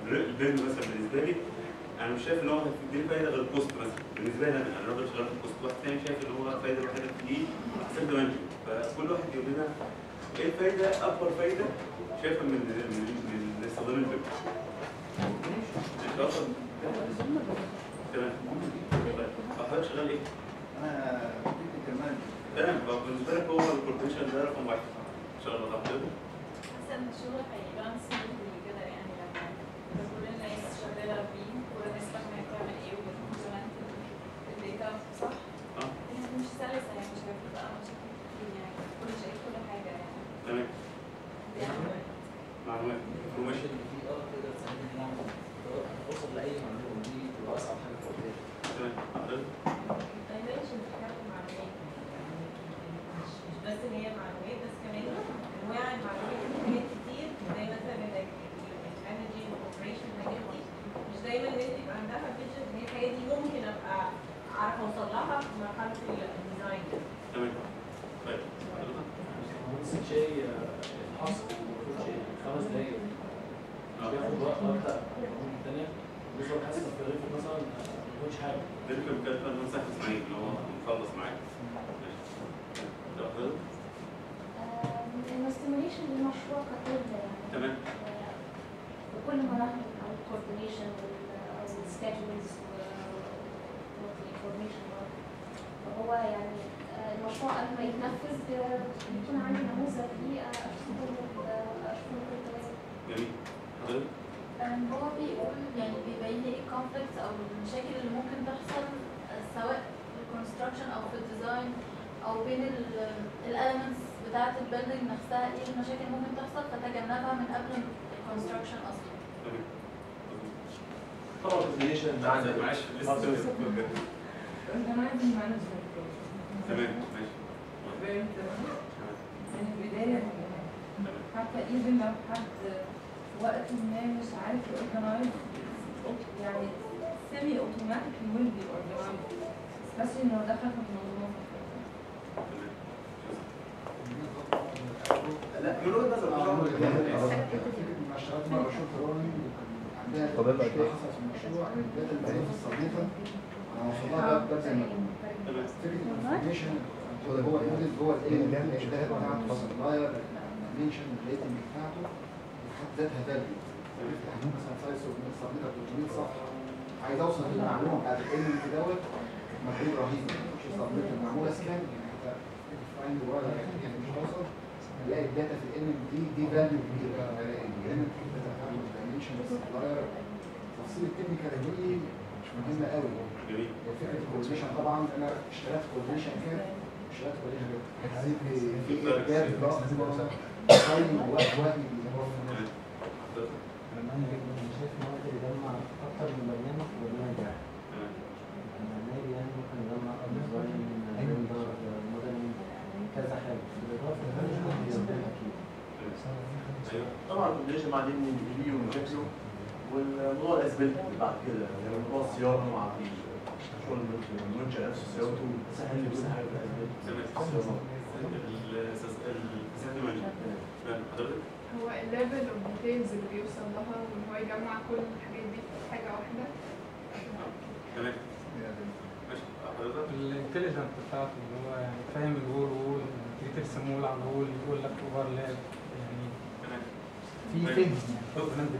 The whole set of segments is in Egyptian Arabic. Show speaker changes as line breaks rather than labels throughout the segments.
البيم مثلا بالنسبه لي انا مش شايف ان هو هيديني فايده غير الكوست مثلا بالنسبه لي انا انا راجل شغال في الكوست واحد تاني شايف ان هو الفايده الوحيده فيه احسن دمج فكل واحد يقول لنا ايه الفايده اكبر فايده شايفها من من من استخدام البيم انت اصلا تمام طيب حضرتك شغال ايه؟
انا تكنيكال مانجر
تمام بالنسبه لك هو الكوربريشن ده رقم واحد ان شاء الله تعرف
حاسه ان الشغل هيبقى سموثلي كده يعني لما كل الناس شغاله بيه كل الناس فاهمه هي بتعمل ايه وبتمبلمنت الداتا صح؟
اه
هي مش سلسه يعني مش هيبقى بقى مشاكل كتير يعني كل شيء كل حاجه يعني
تمام
دي أهم حاجة.
معلومات انفورميشن
دي اه تقدر تساعدنا ان احنا نوصل لاي معلومه دي تبقى اصعب حاجه في الوقت
تمام حضرتك
Innovation في حاجة معلومات يعني مش مش بس ان هي معلومات بس كمان انواع المعلومات في حاجات كتير زي مثلا الانرجي والاوبريشن الحاجات دي مش دايما الناس بيبقى عندها فيجن ان هي الحاجات دي ممكن ابقى اعرف اوصل لها في مرحله الديزاين
تمام طيب حضرتك
نفس الشيء الحصر المفروض شيء خمس دقايق مش بياخد وقت اكتر من الامور التانية بالنسبه لحصه في الريف مثلا ما بيكونش حاجه
ده اللي كان كان ننصح اسماعيل ان هو مخلص معاك ماشي ده حضرتك
الاستيميليشن للمشروع ككل يعني
تمام
آه، بكل مراحل او الكوردينيشن او السكادجولز والانفورميشن فهو يعني آه، المشروع قبل ما يتنفذ آه، بيكون عندي نموذج ليه آه، اشوفه آه، اشوفه كويس
جميل حضرتك
أم، هو بيقول يعني بيبين لي الكونفليكتس او المشاكل اللي ممكن تحصل آه، سواء في الكونستراكشن او في الديزاين او بين الاليمنتس بتاعه البيلدينج نفسها ايه المشاكل اللي ممكن تحصل فتجنبها من قبل الكونستراكشن اصلا
تمام
طبعا الكوردينيشن
معلش معلش لسه
انا عندي مانجمنت
تمام ماشي
فيري من البدايه
تمام
حتى ايفن لو حد في وقت ما مش عارف يورجنايز يعني سيمي اوتوماتيكلي ويل بي اورجنايز بس انه دخل في المنظومه
تمام
لا من وجهه نظر
المؤشرات مع رشوة الرولينج عندها مشكلة حصلت في المشروع ان الداتا اللي في الصديقة انا وصلها ده زي ما
تمام
فكرة الانفورميشن هو هو الموديل جوه الاليمنت الداتا بتاعته السبلاير الدايمنشن الريتنج بتاعته في حد ذاتها فاليو بفتح مثلا سايز الصديقة 300 صفحة عايز اوصل للمعلومة بتاعت الاليمنت دوت مجهود رهيب مش الصديقة معمولة سكان يعني حتى فايند ولا يعني مش هوصل نلاقي الداتا في الاليمنت دي دي فاليو كبيرة الاليمنت الداتا بتاعته الدايمنشن السبلاير تفاصيل التكنيكال دي مش مهمة قوي
جميل
فكرة الكوردينيشن طبعا انا اشتغلت كوردينيشن كام اشتغلت كوردينيشن كام جاب ضغط تايم ووقت وهمي
تمام حضرتك
لما انا جدا انا شايف ان هو يقدر يجمع اكتر من برنامج في برنامج واحد
تمام
البرنامج يعني ممكن يجمع ديزاين ريندر موديلنج كذا حاجه بالاضافه للمانجمنت بيستخدمها كتير
ايوه
طبعا الكوردينيشن بعدين ليه ومشاكله والموضوع الاسباب بعد كده يعني موضوع الصيانه مع شغل المنشا نفسه صيانته سهل لي كل حاجه
تمام
الصيانه
الفساد المانجمنت تمام حضرتك
هو الليفل اوف ديتيلز اللي بيوصل لها وان هو يجمع كل الحاجات دي في حاجه واحده
تمام ماشي حضرتك
الانتليجنت بتاعته اللي هو يعني فاهم الوول وول تيجي ترسمه له على الوول يقول لك اوفرلاب يعني
تمام
في
طيب.
فهم يعني فهم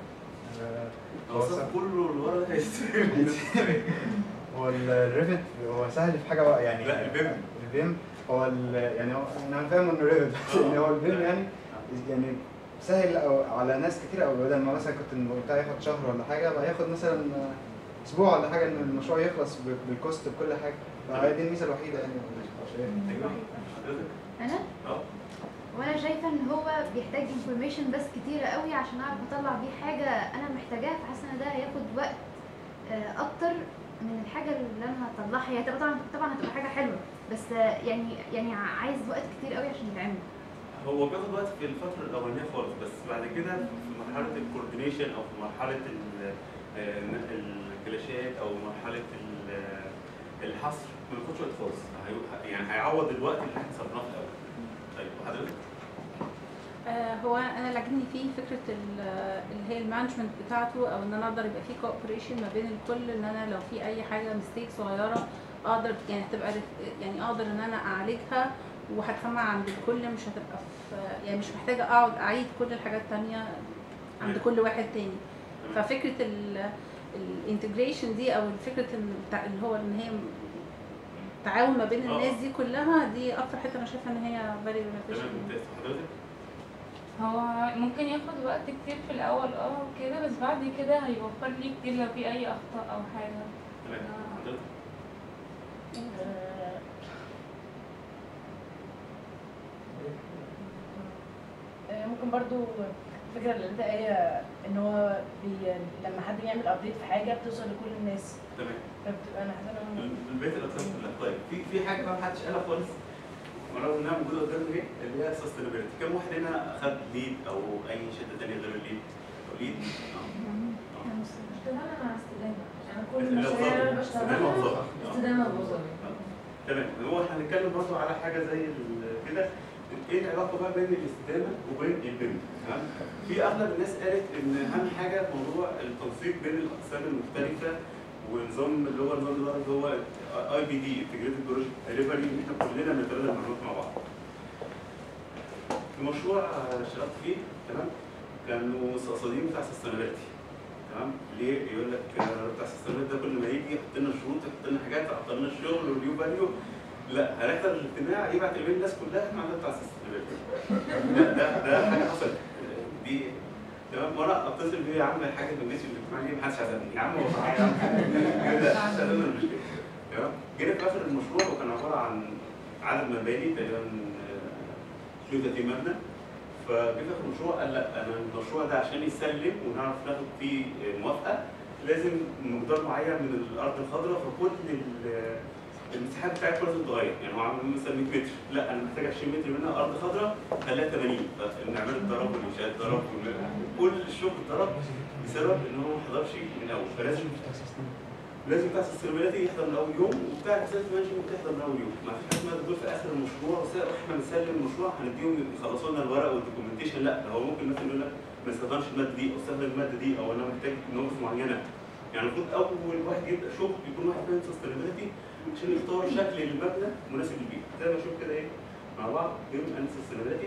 هو الصف كله اللي ورا ده هيستلم
هو الريفت هو سهل في حاجه بقى يعني
لا البيم
البيم هو ال- يعني هو انا فاهم انه ريفت بس يعني هو البيم يعني يعني سهل أو على ناس كتير قوي بدل ما مثلا كنت الموضوع بتاعي ياخد شهر ولا حاجه بقى ياخد مثلا اسبوع ولا حاجه ان المشروع يخلص ب- بالكوست بكل حاجه فهي دي الميزه الوحيده يعني
ايوه حضرتك
انا
اه
وانا شايفه ان هو بيحتاج انفورميشن بس كتيره قوي عشان اعرف اطلع بيه حاجه انا محتاجاها فحاسه ان ده هياخد وقت آه، اكتر من الحاجه اللي انا هطلعها هي طبعا طبعا هتبقى حاجه حلوه بس آه، يعني يعني عايز وقت كتير قوي عشان يتعمل
هو بياخد وقت في الفترة الأولانية خالص بس بعد كده في مرحلة الكوردينيشن أو في مرحلة ال- آه، الكلاشات أو مرحلة ال- الحصر ما بياخدش وقت خالص هي- يعني هيعوض الوقت اللي احنا صرفناه في الأول. طيب وحضرتك؟
آه، هو انا اللي عاجبني فيه فكره ال- اللي هي المانجمنت بتاعته او ان انا اقدر يبقى في كوبريشن ما بين الكل ان انا لو في اي حاجه ميستيك صغيره اقدر يعني تبقى رف- يعني اقدر ان انا اعالجها وهتسمع عند الكل مش هتبقى في يعني مش محتاجه اقعد اعيد كل الحاجات التانية عند كل واحد تاني ففكره الانتجريشن دي او فكره إن- بتاع- اللي هو ان هي تعاون ما بين
آه.
الناس دي كلها دي اكتر حته انا شايفه ان هي very
تمام
beneficial
ممتاز حضرتك
هو ممكن ياخد وقت كتير في الأول اه كده بس بعد كده هيوفر لي كتير لو في أي أخطاء أو حاجة
تمام حضرتك
آه، ممكن برضو الفكره اللي انت قايله ان هو بي لما حد بيعمل ابديت في حاجه بتوصل لكل الناس
تمام
فبتبقى انا حاسه ان أنا-
البيت الاقسام كلها طيب في في حاجه بقى محدش قالها خالص ورغم انها موجوده قدامنا اهي اللي هي السستينابيلتي كم واحد هنا اخد ليد او اي شده ثانيه غير الليد او ليد
اشتغلنا مع استدامة يعني كل
اللي هو
المشاريع اللي أنا
صبر. استدامة
بشتغلها
وصبر. آه.
استدامة وصبر
تمام هو احنا هنتكلم برضه على حاجه زي ال- كده ايه العلاقه بقى بين الاستدامه وبين البيم تمام في اغلب الناس قالت ان اهم حاجه موضوع التنسيق بين الاقسام المختلفه ونظام اللي هو نظام الاداره اللي هو اي بي دي انتجريتد بروجكت ديليفري ان احنا كلنا بنتبادل المعلومات مع بعض. في مشروع اشتغلت فيه تمام كانوا قصادين بتاع سستينابيلتي تمام ليه يقول لك آه، بتاع السستينابيلتي ده كل ما يجي يحط لنا شروط يحط لنا حاجات يحط لنا الشغل واليو فاليو لا هنحضر الاجتماع يبعت ايميل الناس كلها احنا عندنا بتاع السستينابيلتي ده ده ده حاجه حصلت دي تمام وانا اتصل بيه يا عم الحاجه في الناس اللي الاجتماع دي محدش عزمني يا عم هو معايا يا عم كده حللنا المشكله تمام جينا في اخر المشروع وكان عباره عن عدد مباني تقريبا 32 مبنى فجه في اخر المشروع قال لا انا المشروع ده عشان يسلم ونعرف ناخد فيه موافقه لازم مقدار معين من الارض الخضراء فكل ال- المساحات بتاعتها لازم تتغير يعني هو عامل مثلا 100 متر لا انا محتاج 20 متر منها ارض خضراء خليها 80 فنعمل الضرب والانشاء الضرب وال- كل الشغل اتضرب بسبب ان هو ما حضرش من الاول فلازم لازم بتاع السستينابيلتي يحضر من اول يوم وبتاع الاساس مانجمنت يحضر من اول يوم ما فيش حاجه اسمها دكتور في اخر المشروع وس- واحنا بنسلم المشروع هنديهم يخلصوا لنا الورق والدوكيومنتيشن لا ده هو ممكن مثلا يقول لك ما استخدمش الماده دي او استخدم الماده دي او انا محتاج نقص معينه يعني المفروض اول واحد يبدا شغل يكون واحد فاهم سستينابيلتي عشان يختار شكل المبنى مناسب للبيئه زي ما نشوف كده ايه مع بعض بيم اند سستينابيلتي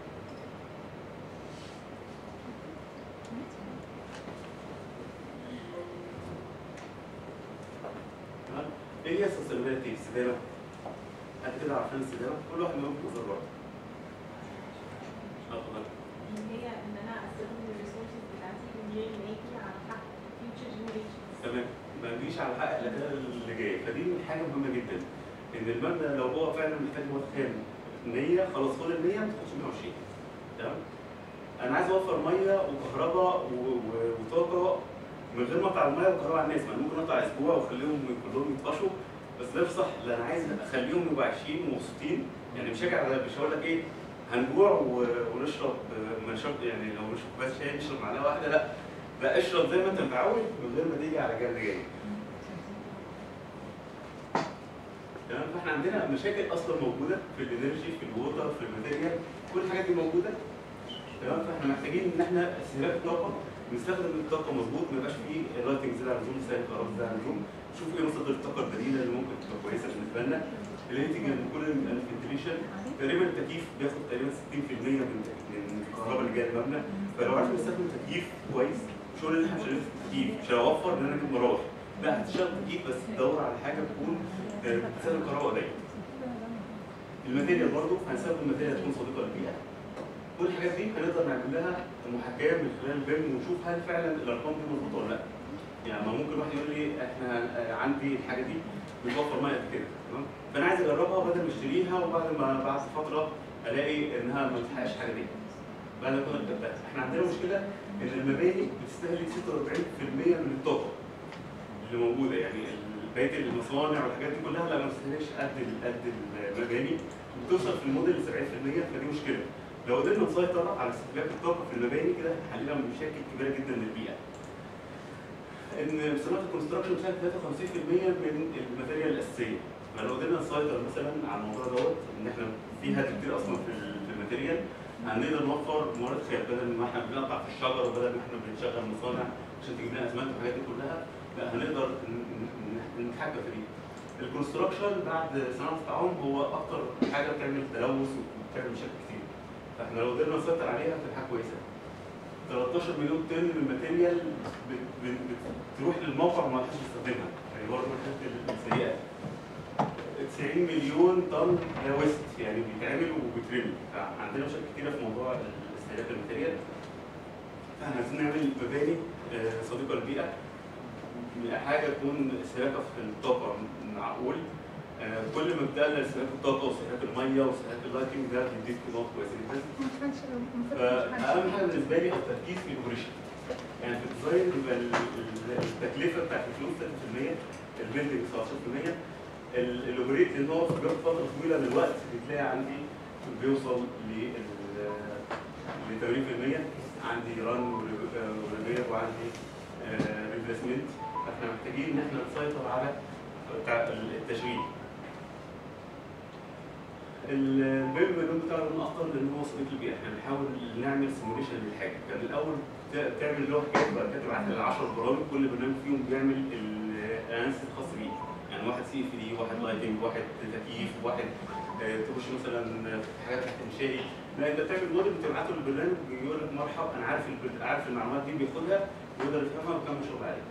تمام ايه هي السستينابيلتي الاستدامه؟ قد كده عارفين الاستدامه كل واحد منهم بيظهر برضه اه اتفضل
اللي هي ان انا استخدم الريسورسز بتاعتي من غير ما يجي على حق future generations
تمام ما نجيش على حق الاجيال اللي جايه فدي حاجه مهمه جدا ان المبنى لو هو فعلا محتاج مواد خام 100 خلاص خد ال 100 ما تاخدش 120 تمام انا عايز اوفر ميه وكهرباء و- و- وطاقه من غير ما اقطع الميه والكهرباء على الناس ما أنا ممكن اقطع اسبوع واخليهم كلهم يطفشوا بس ده مش صح لا انا عايز اخليهم يبقوا عايشين ومبسوطين يعني مش هاجي على مش هقول لك ايه هنجوع و- ونشرب آه، ما نشرب يعني لو نشرب كوبايه شاي نشرب معلقه واحده لا لا اشرب زي ما انت متعود من غير ما تيجي على جنب جاي تمام فاحنا عندنا مشاكل اصلا موجوده في الانرجي في الووتر في الماتيريال كل الحاجات دي موجوده تمام فاحنا محتاجين ان احنا استهلاك الطاقه نستخدم الطاقه مظبوط ما يبقاش فيه لايتنج زياده عن اللزوم سالب كهرباء زياده عن اللزوم نشوف ايه مصادر الطاقه البديله اللي ممكن تبقى كويسه بالنسبه لنا الهيتنج كل الفنتليشن تقريبا التكييف بياخد تقريبا 60% من من الكهرباء اللي جايه المبنى فلو عرفنا نستخدم تكييف كويس مش هقول ان احنا مش هنلف تكييف مش هوفر ان انا اجيب مراوح لا هتشتغل تكييف بس تدور على حاجه تكون آه، بتستخدم كهرباء قليل الماتيريال برضه هنستخدم ماتيريال تكون صديقه للبيئه كل الحاجات دي هنقدر نعمل لها محاكاه من خلال البيم ونشوف هل فعلا الارقام دي مظبوطه ولا لا يعني ما ممكن واحد يقول لي احنا آه، عندي الحاجه دي بتوفر ميه قد كده تمام فانا عايز اجربها بدل ما اشتريها وبعد ما بعد فتره الاقي انها ما بتحققش حاجه دي بعد ما كنت كتبتها احنا عندنا مشكله ان المباني بتستهلك 46% من الطاقه اللي موجوده يعني بقيه المصانع والحاجات دي كلها لا ما بتستهلكش قد ال- قد المباني بتوصل في الموديل ل 70% فدي مشكله لو قدرنا نسيطر على استهلاك الطاقه في المباني كده هنحللها مشاكل كبيره جدا للبيئه ان صناعه الكونستراكشن بتاعت 53% من الماتيريال الاساسيه فلو قدرنا نسيطر مثلا على الموضوع دوت ان احنا في هدف كتير اصلا في ال- في الماتيريال هنقدر نوفر موارد خام بدل ما احنا بنقطع في الشجر وبدل ما احنا بنشغل مصانع عشان تجيب لنا اسمنت والحاجات دي كلها لا هنقدر ن- ن- نتحكم في دي. الكونستراكشن بعد صناعه الطعام هو اكتر حاجه بتعمل تلوث وبتعمل مشاكل كتير. فاحنا لو قدرنا نسيطر عليها هتبقى حاجه كويسه. 13 مليون طن من الماتيريال بت- بت- بت- بتروح للموقع وما حدش بيستخدمها يعني برضه من الحاجات السيئه 90 مليون طن ده ويست يعني بيتعمل وبيترمي فعندنا مشاكل كتيره في موضوع استهلاك الماتيريال فاحنا عايزين نعمل مباني آه، صديقه للبيئه حاجه تكون استهلاكها في الطاقه معقول آه، كل ما بتقلل استهلاك الطاقه واستهلاك الميه واستهلاك اللايتنج ده بيديك نقط كويسه جدا فاهم حاجه بالنسبه لي التركيز في الاوبريشن يعني في الديزاين يبقى ال- ال- التكلفه بتاعت الفلوس 3% البيلدنج 17% ال- الاوبريت ان هو في بياخد فتره طويله من الوقت بتلاقي عندي بيوصل لل ل 80% عندي ران وريبير وعندي ريبليسمنت فاحنا محتاجين ان احنا نسيطر على بتاع التشغيل البيم اللون بتاعه لون اخضر لان هو صديق البيئه احنا بنحاول نعمل سيموليشن للحاجه كان الاول ت- تعمل لوحه كده بعد كده تبعت لها 10 برامج كل برنامج فيهم بيعمل الاناليسيس الخاص بيه يعني واحد سي اف دي واحد لايتنج واحد تكييف واحد آه، تخش مثلا في حاجات تحت انشائي لا انت بتعمل موديل بتبعته للبرنامج يقول لك مرحبا انا عارف البر- عارف المعلومات دي بياخدها ويقدر يفهمها ويكمل شغل عليها.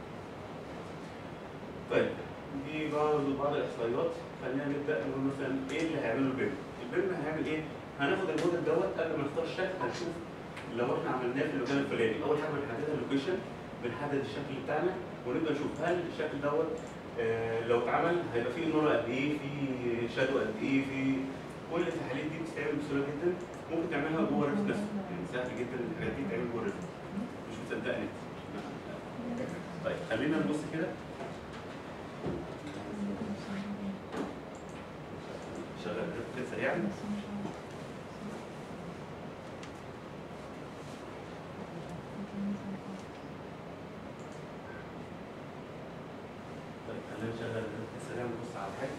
طيب دي برضه بعض الاحصائيات خلينا نبدا نقول مثلا ايه اللي هيعمله البيم؟ البيم هيعمل ايه؟ هناخد الموديل دوت قبل ما نختار الشكل هنشوف لو احنا عملناه في المكان الفلاني اول حاجه بنحددها اللوكيشن بنحدد الشكل بتاعنا ونبدا نشوف هل الشكل دوت آه، لو اتعمل هيبقى فيه نور قد ايه فيه شادو قد ايه في كل التحاليل دي بتتعمل بسهوله جدا ممكن تعملها جوه الريفت نفسه يعني سهل جدا الحاجات دي تتعمل جوه الريفت مش مصدقني طيب خلينا نبص كده شغل الريفت كده سريعا طيب خلينا نشغل الريفت سريعا نبص على حاجه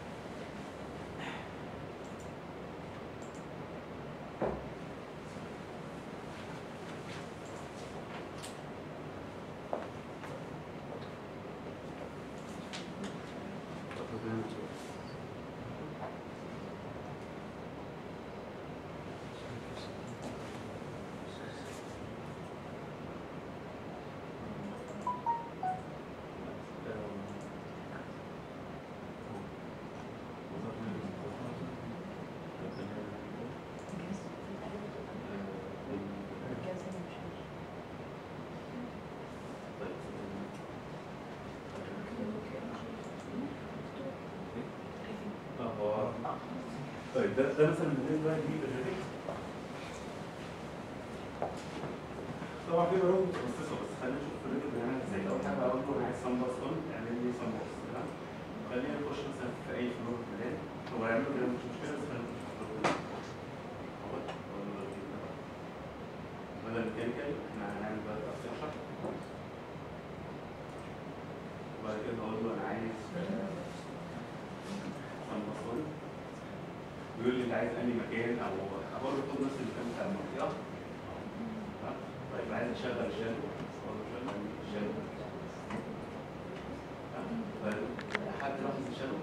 هو طيب ده ده مثلا بالنسبه للريفت طبعا في برامج متخصصه بس خلينا نشوف الريفت بنعملها ازاي اول حاجه اقول له انا عايز سان باس اون اعمل لي سان باس تمام خلينا نخش مثلا في اي فلور مكان هو يعمل كده مش مشكله بس خلينا نخش في فلور اهوت بدل ميكانيكال احنا هنعمل بقى اركتشر وبعد كده اقول له انا عايز سان باس اون بيقول لي انت عايز انهي مكان او اقول له خد نفس المكان بتاع المنطقه تمام؟ طيب عايز اشغل الشادو اقول له شغل الشادو تمام؟ طيب حد لاحظ الشادو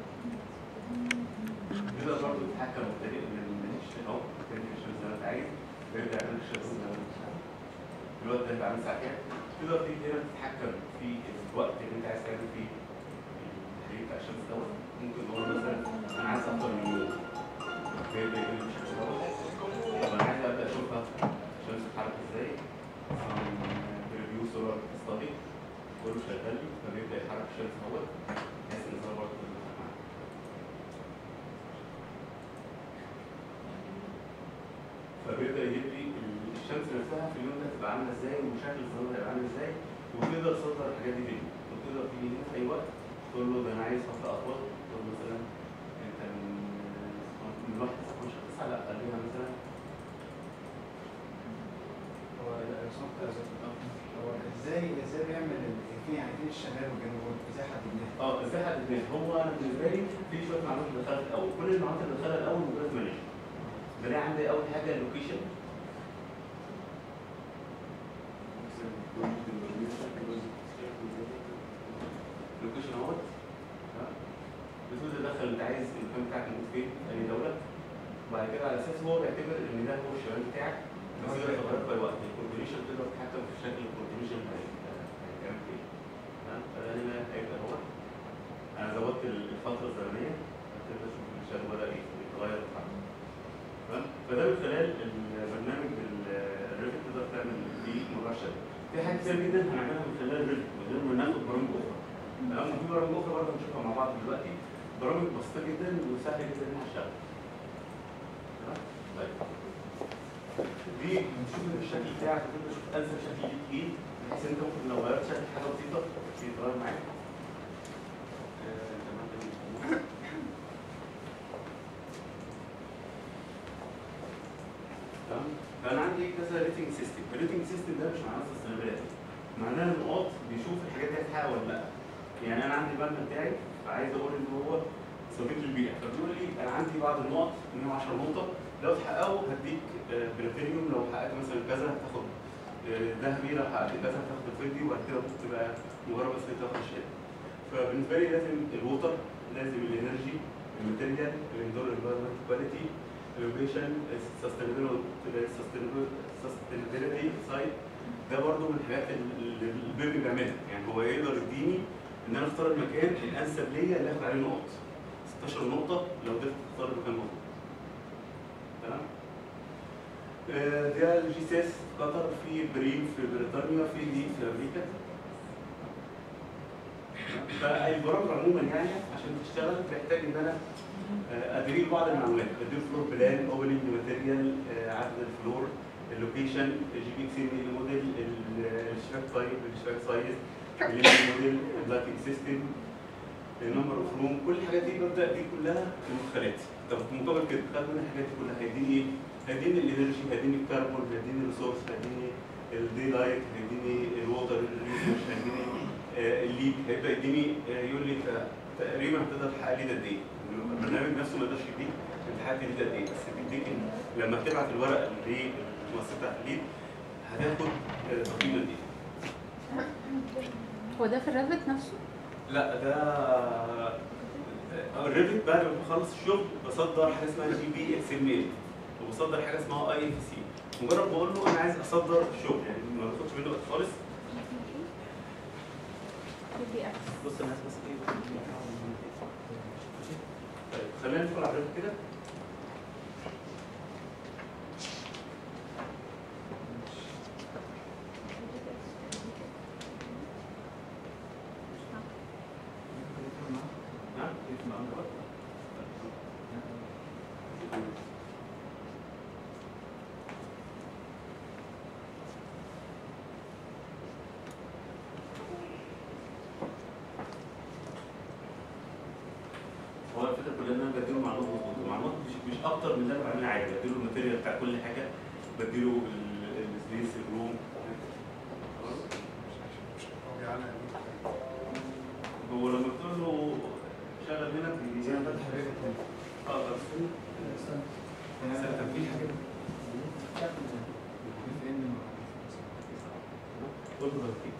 تقدر برضه تتحكم بطريقه من من الش- اهو تاني الشادو زي ما انت عايز بيبدا يعمل الشادو زي ما انت عايز الوقت ده بعمل ساعه كام تقدر تيجي هنا تتحكم في الوقت اللي انت عايز تعمل فيه التحليل بتاع الشمس دوت ممكن تقول مثلا انا عايز اكتر من يوم بيبدا يقول لي الشمس دوت طب انا عايز ابدا اشوفها الشمس بتتحرك ازاي ريفيو سولار ستادي كله شغال لي فبيبدا يتحرك الشمس اهوت بحيث ان هو برضه يتحرك معاك. فبيبدا يجيب لي الشمس نفسها في اليوم ده هتبقى عامله ازاي وشكل الظهر هيبقى عامل ازاي وتقدر تصدر الحاجات دي فيديو وتقدر تيجي هنا في اي وقت تقول له ده انا عايز فتره اطول تقول له مثلا انت من من 1 19 9 لا خليها مثلا
هو هو ازاي ازاي بيعمل ال- في يعني في الشمال والجنوب ازاي حددناها؟
اه ازاي حددناه؟ هو انا بالنسبه لي في شويه معلومات بدخلها الاول كل المعلومات اللي بدخلها الاول مجرد مانجمنت بلاقي عندي اول حاجه اللوكيشن اللوكيشن اهوت تمام؟ بتقول تدخل انت عايز المكان بتاعك موجود فين في اي دوله وبعد كده على اساس هو بيعتبر ان ده هو الشمال بتاعك بس يقدر يغير في اي وقت الكونفيجريشن تقدر تتحكم في شكل الكونفيجريشن هيتعمل فين تمام فده هنا هيبقى هو انا زودت الفتره الزمنيه هتبدا تشوف الشغل بدا ايه يتغير بتاعه تمام فده من خلال البرنامج الريفت تقدر تعمل فيه مباشره في حاجات كتير جدا هنعملها من خلال الريفت من غير ما ناخد برامج اخرى تمام وفي برامج اخرى برضه هنشوفها مع بعض دلوقتي برامج بسيطه جدا وسهله جدا انها تشتغل تمام طيب دي بنشوف الشكل بتاعك وتبدا تشوف انسب شكل ليك ايه بحيث انت ممكن لو غيرت شكل حاجه بسيطه يتغير معاك آه، تمام تمام فانا عندي كذا ريتنج سيستم الريتنج سيستم ده مش معناه سستينابيلتي معناه النقاط بيشوف الحاجات دي هتحقق ولا لا يعني انا عندي المبنى بتاعي فعايز اقول ان هو صديق للبيئه فبيقول لي انا عندي بعض النقط 110 نقطه لو تحققوا هديك آه، بلاتينيوم لو حققت مثلا كذا هتاخد آه، ذهبي لو حققت كذا هتاخد الفضي وبعد كده ممكن تبقى مجرد بس تاخد الشهاده فبالنسبه لي لازم الووتر لازم الانرجي الماتيريال الاندور انفايرمنت كواليتي اللوكيشن سستينابيلتي سايت ده برضو من الحاجات اللي البيبي بيعملها يعني هو يقدر يديني ان انا اختار المكان الانسب ليا اللي اخد عليه نقط 16 نقطه لو قدرت اختار المكان مظبوط تمام آه، ده الجي سي اس في قطر في بريم في بريطانيا في دي في امريكا فالبرامج عموما يعني عشان تشتغل بيحتاج ان انا آه، ادريب بعض المعلومات اديله فلور بلان اوبننج ماتيريال عدد الفلور اللوكيشن الجي بي اكس ام موديل الشباك تايب الشباك سايز الليفنج موديل اللايتنج سيستم النمبر اوف روم كل الحاجات دي ببدا دي كلها في المدخلات طب في مقابل كده خد من الحاجات دي كلها هيديني ايه؟ هيديني الانرجي هيديني الكربون هيديني الريسورس هيديني الدي لايت هيديني الووتر ريسورس هيديني آه، الليك هيبدا يديني آه، يقول لي ت- تقريبا هتقدر تحقق لي ده قد ايه؟ البرنامج نفسه ما يقدرش يديك انت حققت لي ده قد ايه بس بيديك إن لما تبعت الورقه للمؤسسه بتاعت الليد هتاخد آه، تقييم قد ايه؟
هو ده في الريفت نفسه
لا ده آه، الريفت بعد ما بخلص الشغل بصدر حاجه اسمها جي بي اكس ام ال وبصدر حاجه اسمها اي اف سي مجرد بقول له انا عايز اصدر الشغل يعني ما باخدش منه وقت خالص بص انا عايز بس ايه طيب خلينا ندخل على الريفت كده نعم اسمع أنت هو الفكره كلها ان انا بديله معلومات مظبوطه، المعلومات مش مش اكتر من اللي انا بعملها عادي، بديله الماتيريال بتاع كل حاجه، بديله السبيس الروم هو لما بتقول له شغل هنا بي- انا فاتح الريفت هنا اه بس استنى استنى كان في حاجه قول له ركز.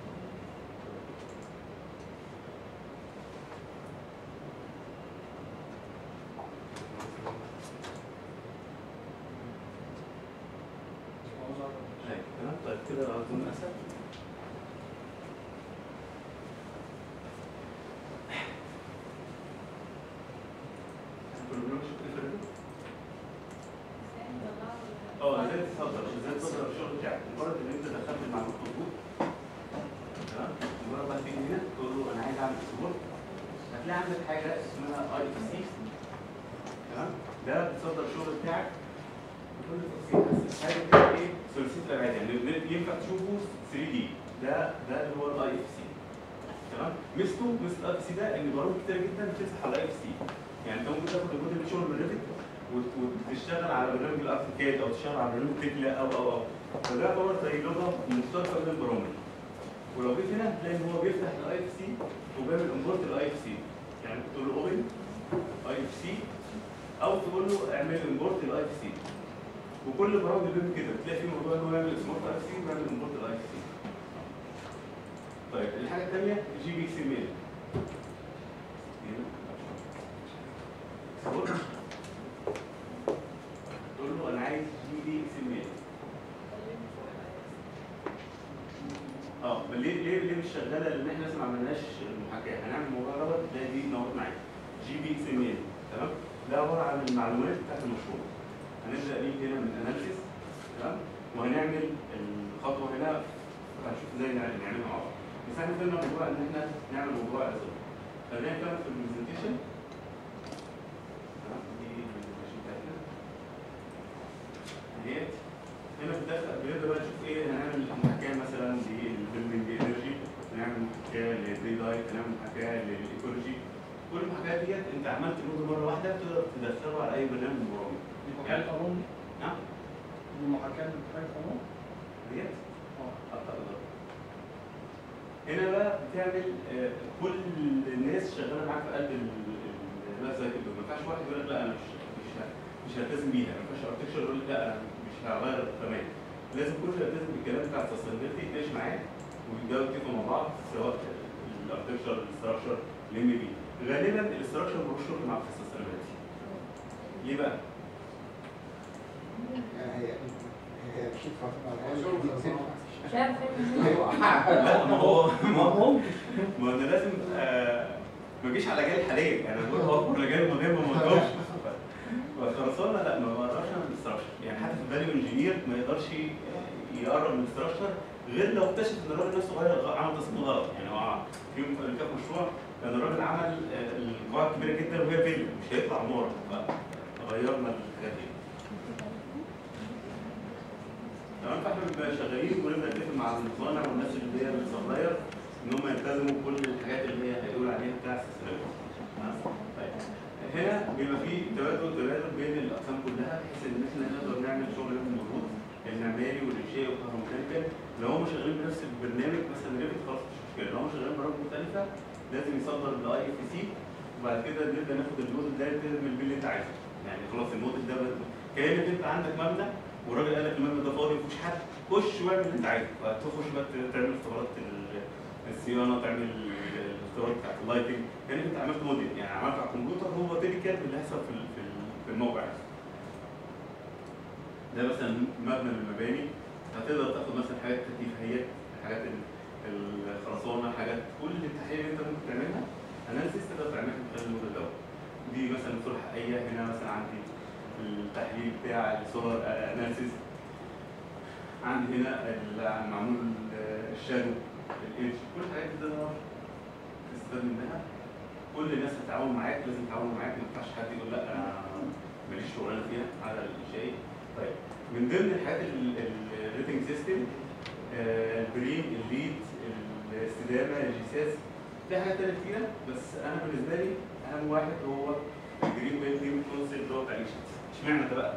أيوة، تمام طيب كده اظن اسهل كنا بنقول شو كيف الريفت؟ اه ازاي تصدر ازاي تصدر الشغل بتاعك مجرد ان انت دخلت المعلومات مظبوط تمام مجرد ما تيجي هنا تقول له انا عايز اعمل اكسبورت هتلاقي عندك حاجه اسمها اي اف سي تمام ده بتصدر الشغل بتاعك بكل تفصيل بس حاجه كده ايه ثلاثيه الابعاد يعني ينفع تشوفه 3 دي ده ده اللي هو الاي اف سي تمام ميزته ميزه الاي اف سي ده ان برامج كتير جدا بتفتح على الاي اف سي يعني انت ممكن تاخد الكود اللي شغل من ريفت وت- وتشتغل على برنامج الارتكاد او تشتغل على برنامج تكلا او او او فده يعتبر زي لغه مشتركه بين البرامج ولو جيت هنا هتلاقي ان هو بيفتح الاي اف سي وبيعمل امبورت الاي اف سي يعني تقول له اوبن اي اف سي او تقول له اعمل امبورت الاي اف سي وكل برامج البيم كده بتلاقي في موضوع ان هو يعمل اكسبورت اي اف سي ويعمل امبورت الاي اف سي طيب الحاجه الثانيه جي بي اكس ام ال تقول له انا عايز جي بي اكس ام ال اه بل ليه ليه ليه مش شغاله لان احنا لسه ما عملناش المحاكاه هنعمل الموضوع دوت ده دي نقعد معاك جي بي اكس ام ال تمام ده عباره عن المعلومات بتاعت المشروع هنبدا بيه هنا من اناليسيس تمام وهنعمل الخطوه هنا هنشوف ازاي نعمل- نعملها مع بعض بس احنا فهمنا موضوع ان احنا نعمل موضوع اساسي خلينا نكمل في البرزنتيشن تمام دي البرزنتيشن بتاعتنا اهيت هنا في الداخل بنبدا بقى نشوف ايه هنعمل محاكاه مثلا للبيلدنج انرجي هنعمل محاكاه للدي لايت هنعمل محاكاه للايكولوجي كل المحاكاه ديت انت عملت نود مره واحده تقدر تدخله على اي برنامج من البرامج
محاكاة قانون
نعم
دي محاكاة لمحاكاة قانون
ديت اه تقدر هنا بقى بتعمل آه، كل الناس شغاله معاك في قلب اللايف سايكل ما ينفعش واحد يقول لك لا انا مش مش ه- مش هلتزم بيها ما ينفعش ارتكشر يقول لك لا انا مش هغير تمام لازم كل يلتزم بالكلام بتاع السستينابيلتي يتناقش معاه ويبداوا يتفقوا مع بعض سواء الارتكشر الاستراكشر الام بي غالبا الاستراكشر ملوش شغل مع السستينابيلتي ليه بقى؟
هي هي مشيت فترة دي كتير.
مش عارف
لا ما هو ما هو ما انا لازم آه، ما اجيش على جال حاليا يعني اقول هو على جال مهم ما اقدرش فالخرسانه لا ما بقدرش اعمل الاستراكشر يعني حتى في الفاليو انجينير ما يقدرش ي- يقرب من الاستراكشر غير لو اكتشف ان الراجل نفسه غير غ- عمل تصميم غلط يعني هو في يوم اللي كان مشروع كان الراجل عمل آه، القاعه كبيره جدا وهي فيلا مش هيطلع عماره فغيرنا الحاجات دي تمام فاحنا بنبقى شغالين ونبدا نتفق مع المصانع والناس اللي هي السبلاير ان هم يلتزموا بكل الحاجات اللي هي هيقول عليها بتاع السيستم طيب هنا بيبقى في تبادل تبادل بين الاقسام كلها بحيث ان احنا نقدر نعمل شغل مظبوط المعماري والانشائي والكهروميكانيكال لو هم شغالين بنفس البرنامج مثلا ريفت خلاص مش مشكله لو هم شغالين برامج مختلفه لازم يصدر الاي اف سي وبعد كده نبدا ناخد الموديل ده من البيل اللي انت عايزه يعني خلاص الموديل ده بقى- كانك انت عندك مبنى والراجل قال لك المبنى ده فاضي مفيش حد خش واعمل اللي انت عايزه فتخش بقى تعمل اختبارات ال- الصيانه تعمل الاختبارات بتاعت اللايتنج كانك انت عملت موديل يعني عملت على الكمبيوتر هو تيبيكال اللي هيحصل في ال- في ال- في الموقع ده مثلا مبنى من المباني هتقدر تاخد مثلا حاجات تكييفيات حاجات ال- الخرسانه حاجات كل التحليل اللي انت ممكن تعملها اناليسيس تقدر تعملها من خلال الموديل دوت دي مثلا صوره حقيقيه هنا مثلا عندي التحليل بتاع السولار اناليسيس عندي هنا ال- معمول ال- الشادو الايدج كل الحاجات دي تقدر تستفاد منها كل الناس هتتعاون معاك لازم يتعاونوا معاك ما ينفعش حد يقول لا انا ماليش شغلانه فيها على الانشائي طيب من ضمن الحاجات الريتنج سيستم البريم الليد الاستدامه الجساس في حاجات تانية كتيرة بس انا بالنسبه لي اهم واحد هو الجرين بيلدينج كونسيبت اللي هو بتاع الاكشنز اشمعنى ده بقى؟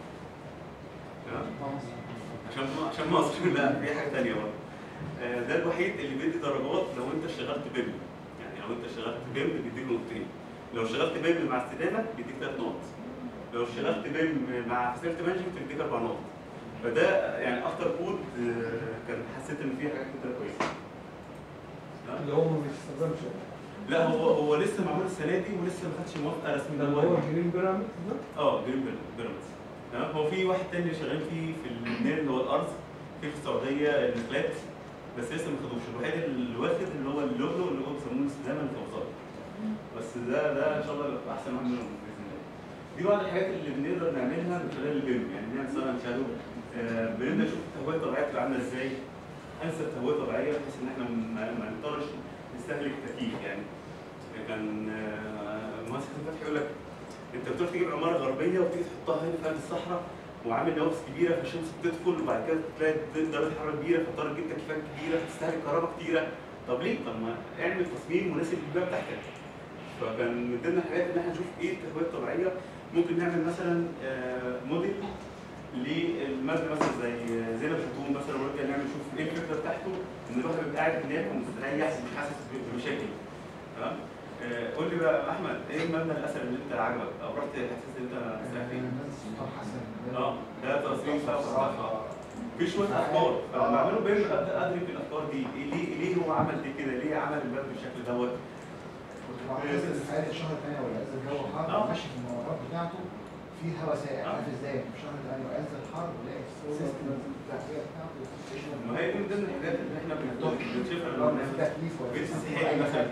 تمام؟ عشان عشان مصر لا في حاجه ثانيه برضه آه، ده الوحيد اللي بيدي درجات لو انت اشتغلت بيم يعني لو انت اشتغلت بيم بيديك نقطتين لو اشتغلت بيم مع استدامه بيديك ثلاث نقط لو اشتغلت بيم مع فاسيلتي مانجمنت بيديك اربع نقط فده يعني افتر كود كان حسيت ان فيه حاجات كتير كويسه تمام؟
اللي هو ما بيستخدمش
لا هو هو لسه معمول السنه دي ولسه ما خدش موافقه رسميه
ده اللي هو الجرين بيراميدز ده
اه جرين بيراميدز تمام هو في واحد تاني شغال فيه في لبنان اللي هو الارز في في السعوديه الفلات بس لسه ما خدوش الوحيد اللي واخد اللي هو اللوجو اللي هو بيسموه استدامه الفوزات بس ده ده ان شاء الله يبقى احسن واحد منهم باذن الله دي بعض الحاجات اللي بنقدر نعملها من خلال البيم يعني نعمل مثلا شادو آه بنبدا نشوف التهويه الطبيعيه بتبقى عامله ازاي انسب تهويه طبيعيه بحيث ان احنا ما ما نضطرش نستهلك تكييف يعني كان آه، مهندس حسن فتحي يقول لك انت بتروح تجيب عماره غربيه وتيجي تحطها هنا في قلب الصحراء وعامل نوافذ كبيره فالشمس بتدخل وبعد كده تلاقي درجه حراره كبيره فتضطر تجيب تكييفات كبيره فتستهلك كهرباء كتيره طب ليه؟ طب ما اعمل تصميم مناسب للبيئه بتاعتك فكان من ضمن الحاجات ان احنا نشوف ايه التهويه الطبيعيه ممكن نعمل مثلا آه، موديل للمبنى مثلا زي زينب الخاتون مثلا ممكن نعمل نشوف ايه الفكره بتاعته ان الواحد بيبقى قاعد هناك ومستريح ومش حاسس بمشاكل تمام آه، قول لي بقى احمد ايه المبنى الاثري اللي انت عجبك او رحت حسيت ان انت ساعة فيه؟ اه ده تصميم بقى بصراحه في شويه افكار فلما اعمله بيم ابدا ادرك الافكار دي إيه ليه ليه هو عمل دي كده ليه عمل الباب بالشكل دوت
عايز في عاده شهر ثانيه ولا عايز الجو حر ماشي في الممرات بتاعته في هواء ساقع عارف ازاي في شهر ثانيه وعايز الحر تلاقي السيستم التهويه بتاعته
ما هي دي من ضمن الحاجات اللي احنا بنشوفها
لو
لما
في تكليف ولا
بيت
في
استحقاق مثلا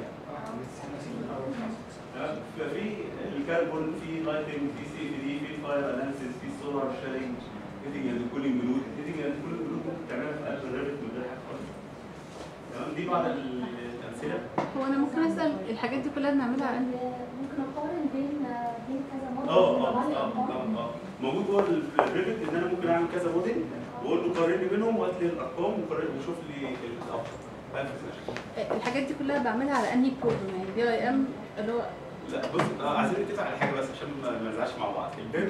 مثلا
ففي الكربون في لايتنج في سي في دي في فاير اناليسيس في سولار شيرنج هيتنج اند كولينج ملود هيتنج اند كولينج ملود ممكن تعملها في قلب الريفت من غير حاجه خالص تمام دي بعض الامثله
هو انا ممكن اسال الحاجات دي كلها بنعملها عند
ممكن اقارن بين بين كذا موديل
اه اه
وأطلع لي
اه
أرقام.
اه اه موجود جوه الريفت ان انا ممكن اعمل كذا موديل واقول له قارن لي بينهم وهات لي الارقام وقارن وشوف لي الافضل ما في مشكلة.
الحاجات دي كلها بعملها على انهي بروجرام يعني دي اي ام اللي هو
لا بص آه، عايزين نتفق على حاجه بس عشان ما ما نزعلش مع بعض البيم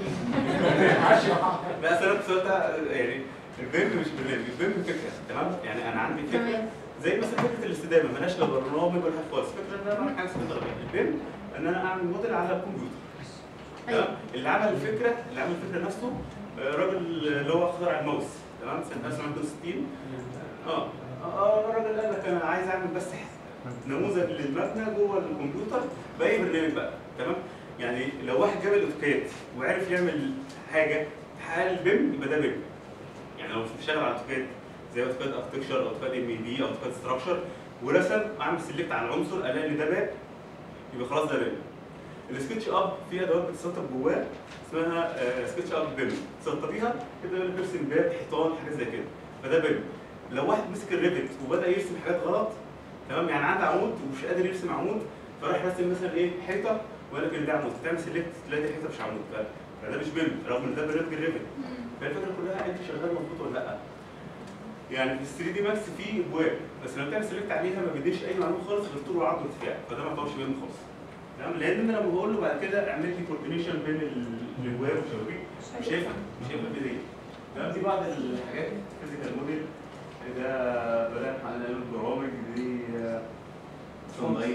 لا اصل انا السؤال ده يعني البيم مش برنامج البيم فكره تمام يعني انا عندي فكره
تمام.
زي مثلا فكره الاستدامه مالهاش لا برنامج ولا حاجه خالص فكره ان انا بعمل حاجه اسمها تغيير البيم ان انا اعمل موديل على الكمبيوتر تمام اللي عمل الفكره اللي عمل الفكره نفسه آه، راجل اللي هو اخترع الماوس تمام سنه 1960 اه اه الراجل قال لك انا عايز اعمل بس نموذج للمبنى جوه الكمبيوتر باي برنامج بقى تمام يعني لو واحد جاب الاوتوكاد وعرف يعمل حاجه حال بيم يبقى ده بيم يعني لو بشتغل على اوتوكاد زي اوتوكاد اركتكشر او اوتوكاد ام اي دي او اوتوكاد ستراكشر ورسم اعمل سيلكت على العنصر الاقي ان ده باب يبقى خلاص ده بيم السكتش اب فيه ادوات بتسطب جواه اسمها آه، سكتش اب بيم تسطبيها كده يقول لك ارسم باب حيطان حاجات زي كده فده بيم لو واحد مسك الريفت وبدا يرسم حاجات غلط تمام يعني عنده عمود ومش قادر يرسم عمود فراح راسم مثلا ايه حيطه وقال لك ان ده عمود تعمل سيلكت تلاقي دي حيطه مش عمود ف- فده مش بيم رغم ان ده برنامج الريفت فالفكره كلها انت شغال مظبوط ولا لا يعني في ال 3 دي ماكس في ابواب بس لما تعمل سيلكت عليها ما بيديش اي معلومه خالص غير طول وعرض وارتفاع فده ما يعتبرش بيم خالص تمام لان انا لما بقول له بعد كده اعمل لي كوردينيشن بين ال- الابواب والشبابيك مش هيفهم مش هيفهم في دي تمام دي بعض الحاجات فيزيكال موديل ده بدات على البرامج دي صناعيه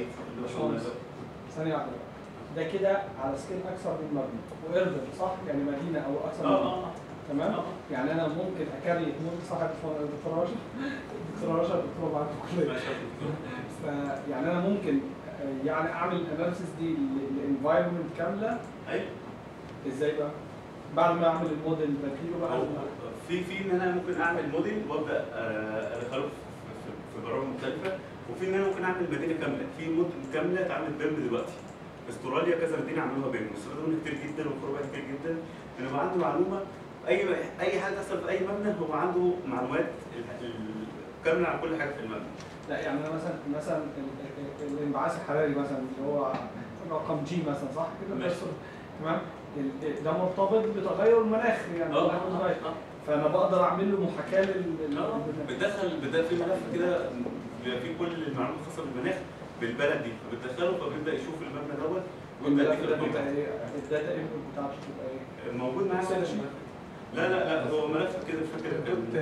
ثانية واحدة ده كده على سكيل أكثر من مبنى وإردن صح؟ يعني مدينة أو أكثر من
اه
مدينة
اه
تمام؟ يعني أنا ممكن أكريت مود صاحب دكتور رشا دكتور رشا دكتور بعد الكلية
ما شاء الله
فيعني أنا ممكن آه، يعني أعمل الأناليسيس دي للانفايرمنت كاملة
ايوه
إزاي بقى؟ بعد ما أعمل الموديل بديله بقى
أو في في ان انا ممكن اعمل موديل وابدا آه، ادخله في- في في برامج مختلفه وفي ان انا ممكن اعمل مدينه كامله في مدن كامله اتعملت بيم دلوقتي في استراليا كذا مدينه عملوها بيم واستفادوا منها كتير جدا وفروا كتير جدا ان يبقى عنده معلومه اي اي حاجه تحصل في اي مبنى هو عنده معلومات ال- ال- كامله عن كل حاجه في المبنى
لا يعني أنا مثلا مثلا ال- ال- الانبعاث الحراري مثلا اللي هو رقم جي مثلا صح كده؟
ماشي.
تمام؟ ال- ده مرتبط بتغير المناخ يعني
اه
المناخ متغير. فانا بقدر اعمل له محاكاه لل لل-
اه بتدخل بتدخل في ملف كده بيبقى فيه كل المعلومات الخاصه بالمناخ بالبلد دي فبتدخله فبيبدا يشوف المبنى دوت ويبدا
والملف
يكتب
ده
الأرقام.
بيبقى ايه الداتا انبوت بتاعته بتبقى ايه؟
موجود معايا
Excel
ولا
sheet.
لا لا لا هو ملف كده مش فاكر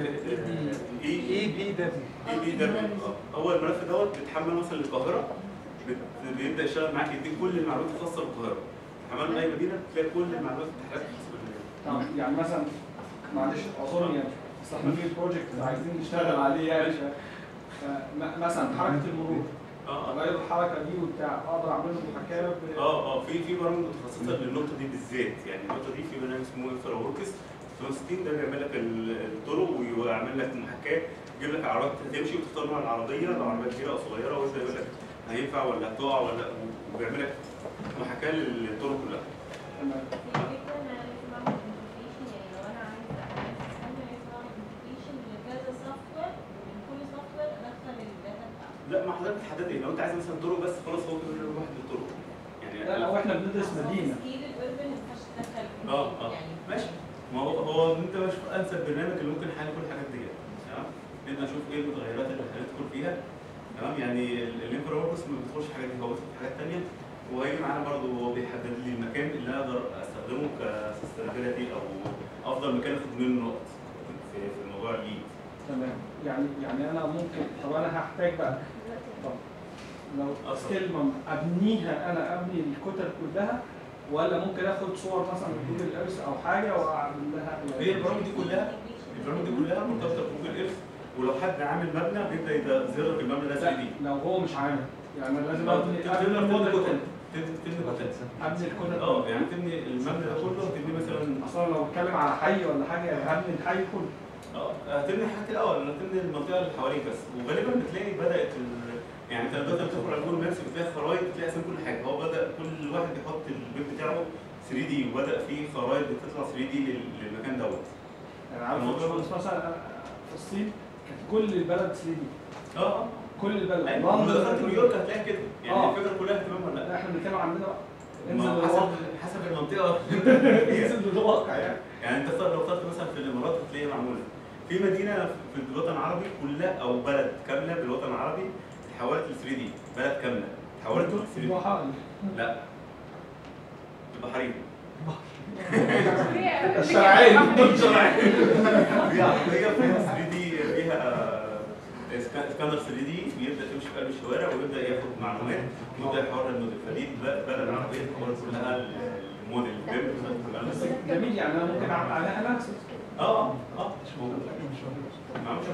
اي اي بي دبليو اي بي دبليو هو الملف دوت بيتحمل مثلا للقاهره بت- بيبدا يشتغل معاك يديك كل المعلومات الخاصه بالقاهره تحمل اي مدينه تلاقي كل المعلومات التحليلات الخاصه بالمدينه
طب يعني مثلا معلش اعذرني يعني بس احنا في بروجكت عايزين نشتغل عليه يعني ف- مثلا حركه المرور
اه
اغير الحركه دي وبتاع اقدر اعمل له محاكاه ب-
اه اه في في برامج متخصصه للنقطه دي بالذات يعني النقطه دي في برنامج اسمه انفرا وركس 60 ده بيعمل لك ال- الطرق ويعمل لك محاكاه يجيب لك عربيات هتمشي وتختار نوع العربيه لو عربيه كبيره او صغيره ويبدا يقول لك هينفع ولا هتقع ولا وبيعمل لك محاكاه للطرق كلها
الفكرة إن أنا لازم أعمل integration، يعني لو أنا عايزة أعمل system لازم أعمل integration لكذا software ومن كل software أدخل الداتا بتاعته.
لا ما حضرتك تحددي لو انت عايز مثلا طرق بس خلاص هو كده برنامج واحد للطرق يعني
لا لو احنا بندرس مدينه
سكيل الأوربن ما ينفعش تدخل فيه.
اه اه ماشي ما هو هو انت مش انسب برنامج اللي ممكن يحل كل الحاجات دي تمام نبدا نشوف ايه المتغيرات اللي هندخل فيها تمام يعني الانفرا وركس ما بيدخلش حاجات دي هو بيدخل في حاجات ثانيه وهيجي معانا برضه هو بيحدد لي المكان اللي اقدر استخدمه كسستينابيلتي او افضل مكان اخد منه نقط في في موضوع الليد
تمام يعني يعني انا ممكن طب انا هحتاج بقى طب لو سكيل ابنيها انا ابني الكتل كلها ولا ممكن اخد صور مثلا من جوجل ايرث او حاجه واعمل لها
هي البرامج دي كلها البرامج دي كلها مرتبطه بجوجل ايرث ولو حد عامل مبنى بيبدا يظهر لك المبنى ده 3 دي
لو هو مش عامل يعني أنا لازم
آه،
ابني
تبني
ابني الموديل
كتل.
كله
تبني تبني كتل
ابني الكتل
اه يعني تبني المبنى ده كله تبني مثلا
اصلا لو اتكلم على حي ولا حاجه هبني الحي كله
اه هتبني الحاجات الاول هتبني المنطقه اللي حواليك بس وغالبا بتلاقي بدات ال... يعني انت دلوقتي بتدخل على جوجل مابس بتلاقي خرايط بتلاقي اسامي كل حاجه هو بدا كل واحد بيحط البيت بتاعه 3 دي وبدا في خرايط بتطلع 3 دي لل- للمكان دوت
يعني عارف
الموضوع
بس مثلا أنا في الصين كانت كل البلد 3 دي
اه اه
كل البلد
ايوه لما دخلت نيويورك هتلاقي كده يعني
آه.
الفكره كلها تمام ولا لا
لا احنا بنتكلم عندنا بقى انزل
ما حسب
للواقع
حسب المنطقه
انزل للواقع يعني
يعني انت اختار- لو اخترت مثلا في الامارات هتلاقيها معموله في مدينه في الوطن العربي كلها او بلد كامله بالوطن العربي اتحولت ل 3 دي بلد كامله اتحولت ل 3 دي
الواقع
لا البحرين
الشرعين الشرعين
في عربيه فيها 3 دي فيها سكا- سكانر 3 دي بيبدا تمشي في قلب الشوارع ويبدا ياخد معلومات ويبدا يحولها الموديل فدي ب- بلد عربيه تحول كلها الموديل
بس جميل يعني انا ممكن اعمل عليها اناليسيس
اه اه مش موجود معمولش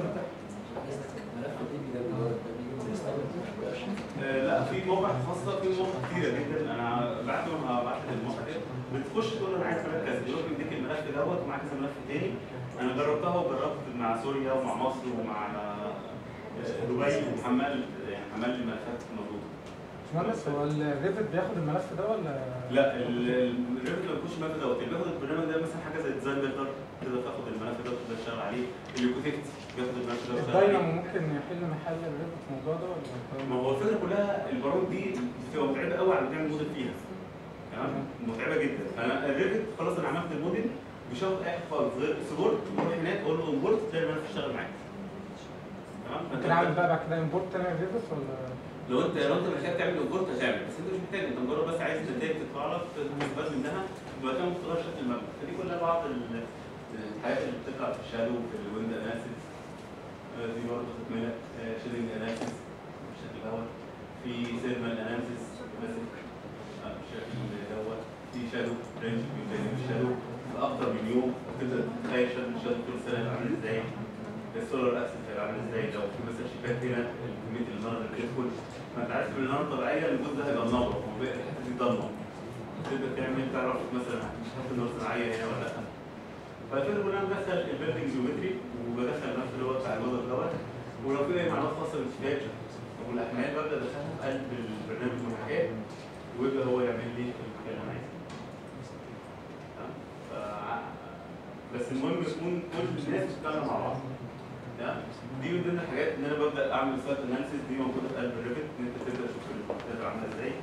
آه، لا في مواقع خاصة في مواقع كتيرة جدا أنا بعتهم هبعت لك الموقع ده بتخش تقول أنا عايز ملف كذا يقول لك يديك الملف دوت ومعاه كذا ملف تاني أنا جربتها وجربت مع سوريا ومع مصر ومع آه، دبي وحمال يعني حمال الملفات موجودة
باشمهندس هو الريفت بياخد الملف ده ولا
لا ال- ال- الريفت ما بيخش الملف دوت اللي بياخد البرنامج ده مثلا حاجة زي ديزاين بيلدر تقدر تاخد الملف ده وتقدر تشتغل عليه اليوكوتكت بياخد الملف ده وتشتغل عليه
الداينامو ممكن يحل محل الريفت في الموضوع ده ولا
ما هو الفكره كلها البرامج دي بتبقى متعبه قوي على تعمل موديل فيها تمام متعبه جدا فانا الريفت خلاص انا عملت الموديل مش هاخد اي حاجه خالص غير سبورت تروح هناك اقول له امبورت تلاقي الملف اشتغل معاك تمام فأنت-
ممكن اعمل بقى بعد كده امبورت تاني الريفت ولا
لو انت لو انت محتاج تعمل امبورت هتعمل بس انت مش محتاج انت مجرد بس عايز نتائج تطلع لك تستفاد منها وبعد كده ممكن تغير شكل المبنى فدي كلها بعض ال- الحاجات اللي بتطلع في الشادو في الويند اناليسيس دي برضه تكمله شيدنج اناليسيس بالشكل دوت في سيرمال اناليسيس بالشكل دوت في شادو رينج بيبين الشادو في اكتر من يوم تقدر تتخيل شكل الشادو كل سنه هيبقى عامل ازاي السولار اكسس هيبقى عامل ازاي لو في مثلا شباك هنا كميه النار اللي بتدخل ما انت عارف ان النار الطبيعيه الجزء ده هيبقى منور وباقي الحته دي ضلمه تقدر تعمل تعرف مثلا مش هحط نار صناعيه هنا ولا لا فالفكره كلها بدخل البيلدنج جيومتري وبدخل نفس اللي هو بتاع الوضع دوت ولو في اي معلومات خاصه بالشباك والاحمال ببدا ادخلها في قلب البرنامج المحاكاه ويبدا هو يعمل لي المحاكاه اللي انا عايزها تمام؟ ف- بس المهم يكون كل الناس بتشتغل مع بعض تمام؟ دي من ضمن الحاجات ان انا ببدا اعمل سايت اناليسيس دي موجوده في قلب الريفت ان انت تبدا تشوف الداتا عامله ازاي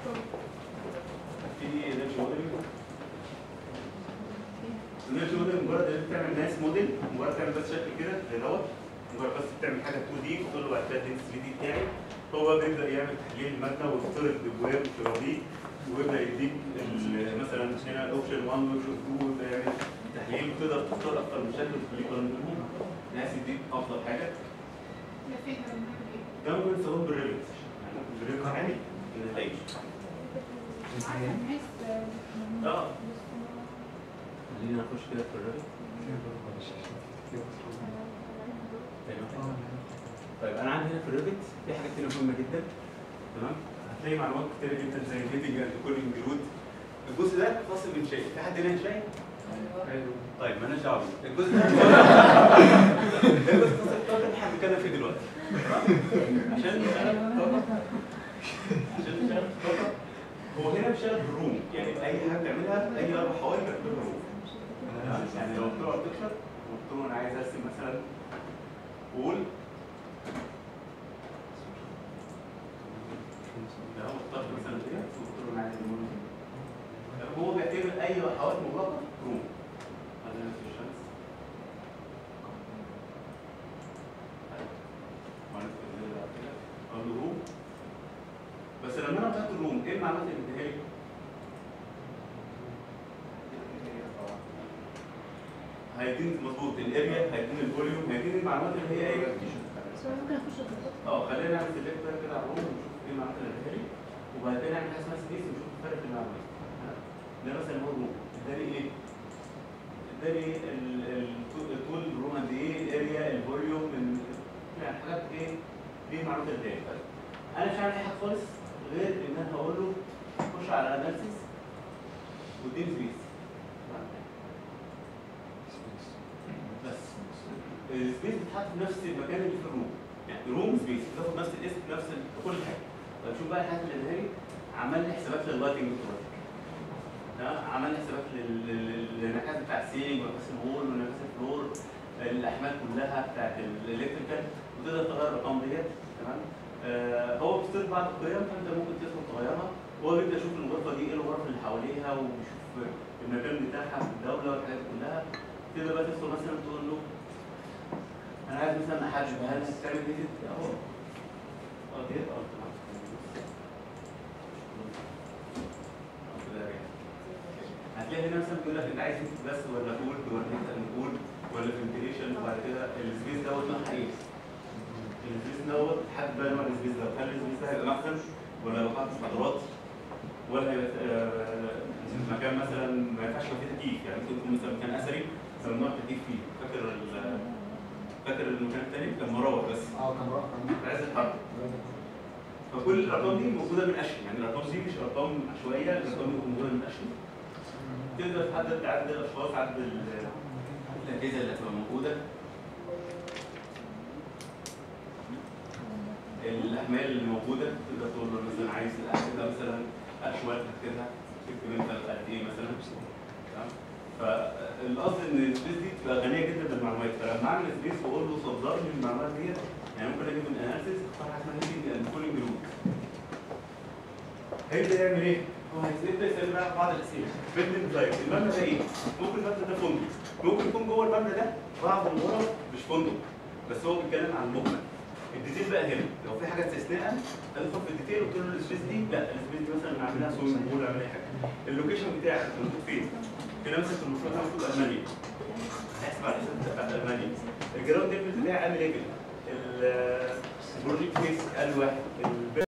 في انرجي موديلنج الانرجي موديل مجرد ان انت تعمل ناس موديل مجرد تعمل بس شكل كده زي دوت مجرد بس تعمل حاجه 2 دي وتقول له بعد كده اديني 3 دي بتاعي هو بقى بيبدا يعمل تحليل الماده ويفترض ابواب وشبابيك ويبدا يديك ال- مثلا هنا اوبشن 1 واوبشن 2 ويبدا يعمل تحليل وتقدر تختار اكتر من شكل وتخليه قرن منهم بحيث يديك افضل حاجه
ده فين
ده ممكن تستخدم بالريفت يعني ممكن بالريفت عادي النتائج اه خلينا نخش كده في الريفت أيوة. طيب انا عندي هنا في الريفت في حاجات تانية مهمه جدا تمام هتلاقي معلومات كتيره جدا زي الهيدنج اند كولينج جرود الجزء ده خاص بالانشائي في حد هنا انشائي؟ طيب مالناش دعوه بيه. الجزء ده ده الجزء الخاص بالطاقه اللي احنا بنتكلم فيه دلوقتي تمام؟ عشان نشتغل في الطاقه عشان نشتغل في الطاقه هو هنا بيشتغل بالروم يعني اي حاجه بتعملها اي اربع حوالي بيعملها روم يعني لو قلت له ارتكشر وقلت له انا عايز ارسم مثلا وول لو اخترت مثلا كده وقلت له انا عايز الوول دي. هو بيعتبر اي حوالي مغلقه روم هذا نفس الشمس وهنفس الظل بعد كده اقول له روم بس لما انا فتحت الروم ايه المعلومات اللي اديها لي؟ هيديني مظبوط الاريا هيديني الفوليوم هيديني المعلومات اللي هي ايه
بس هو ممكن اخش في الخطة
اه خلينا نعمل سيلكت كده على الروم ونشوف ايه المعلومات اللي اديها لي وبعد كده نعمل حاجه اسمها سبيس ونشوف الفرق في المعلومات ده مثلا هو الروم اداني ايه؟ اداني ال- ال- الطول الروم قد ايه الاريا الفوليوم ال- يعني حاجات ايه دي معلومات اداني انا مش هعمل اي حاجه خالص غير ان انا هقول له خش على اناليسيس واديني سبيس بس السبيس بتتحط في نفس المكان اللي في الروم يعني روم سبيس بتاخد نفس الاسم نفس ال- كل حاجه طيب شوف بقى الحاجات اللي هي عمل لي حسابات لللايتنج بروجكت تمام عمل لي حسابات لل- لل- للنكهات بتاع السيلينج ونكهات الوول ونكهات الفلور الاحمال كلها بتاعت الالكتريكال وتقدر تغير الارقام ديت تمام آه هو بيفترض بعض القيم فانت ممكن تدخل تغيرها وهو بيبدا يشوف الغرفه دي ايه الغرف اللي حواليها وبيشوف المكان بتاعها في الدوله والحاجات دي كلها تقدر بقى تدخل مثلا تقول له انا عايز مثلا احجب هل هتعمل دي اهو اه ديت اه تمام اه كده راجع. هتلاقي هنا مثلا بيقول لك انت عايز تكتب بس ولا كولد ولا انت نقول ولا فنتيليشن وبعد كده السبيس دوت نوعها ايه؟ السبيس دوت حد بقى نوع السبيس دوت هل السبيس ده هيبقى مخزن ولا هيبقى قاعة محاضرات ولا هيبقى آه، مكان مثلا ما ينفعش يبقى فيه تكييف يعني ممكن يكون مثلا مكان اثري ممنوع التكييف فيه فاكر ال- فاكر المكان الثاني كان مراوح بس
اه كان رقم
في عز الحرب فكل الارقام دي موجوده من اشهر يعني الارقام دي مش ارقام عشوائيه الارقام دي موجوده من اشهر تقدر تحدد عدد الاشخاص عدد ال- الاجهزه اللي هتبقى موجوده الاحمال اللي موجوده تقدر تقول له مثلا عايز اكتبها مثلا اشوال تكتبها تكتب انت قد ايه مثلا تمام فالقصد ان السبيس دي تبقى غنيه جدا بالمعلومات فلما اعمل سبيس واقول له صدر لي المعلومات ديت يعني ممكن اجيب من اناليسيس اختار حاجه اسمها هيدنج اند كولينج رول هيبدا يعمل ايه؟ هو هيبدا يسال بقى بعض الاسئله بيلدنج تايب المبنى ده ايه؟ ممكن المبنى ده فندق ممكن يكون جوه المبنى ده بعض الغرف مش فندق بس هو بيتكلم عن المجمل الديتيل بقى هنا لو في حاجه استثناء ادخل في الديتيل وقلت له السبيس دي لا السبيس دي مثلا اعملها سويمنج بول اعمل اي حاجه اللوكيشن بتاعك موجود فين؟ هنا مثلا في المشروع ده مكتوب المانيا هيحسب على الاسم بتاع المانيا الجراوند ليفل بتاعي عامل ايه؟ البروجكت فيس ال واحد